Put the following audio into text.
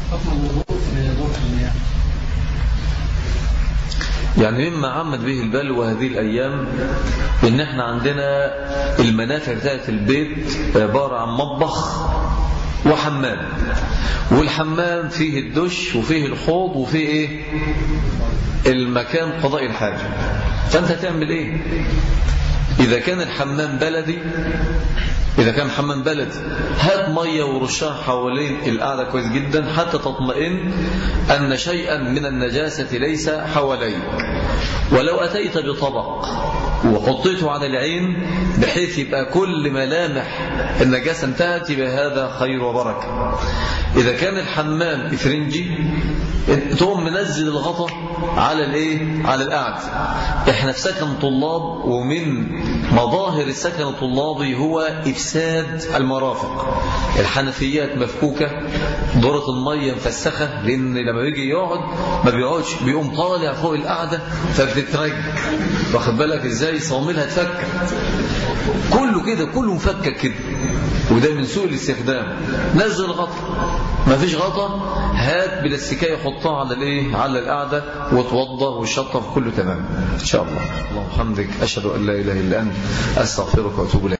يعني مما عمد به البلوى هذه الأيام إن احنا عندنا المنافع بتاعت البيت عبارة عن مطبخ وحمام والحمام فيه الدش وفيه الحوض وفيه ايه المكان قضاء الحاجة فانت تعمل ايه اذا كان الحمام بلدي إذا كان حمام بلدي هات مية ورشها حوالين القعدة كويس جدا حتى تطمئن أن شيئا من النجاسة ليس حواليك ولو أتيت بطبق وحطيته على العين بحيث يبقى كل ملامح النجاسة انتهت يبقى هذا خير وبركة إذا كان الحمام إفرنجي تقوم منزل الغطا على الايه على القعد احنا في سكن طلاب ومن مظاهر السكن الطلابي هو افساد المرافق الحنفيات مفكوكه دورة المية مفسخة لأن لما بيجي يقعد ما بيقعدش بيقوم طالع فوق القعدة فبتترج واخد بالك ازاي صواميلها اتفكت كله كده كله مفكك كده وده من سوء الاستخدام نزل غطا ما فيش غطا هات بلاستيكيه حطها على الايه على القعده وتوضى وشطف كله تمام ان شاء الله اللهم وبحمدك اشهد ان لا اله الا انت استغفرك واتوب اليك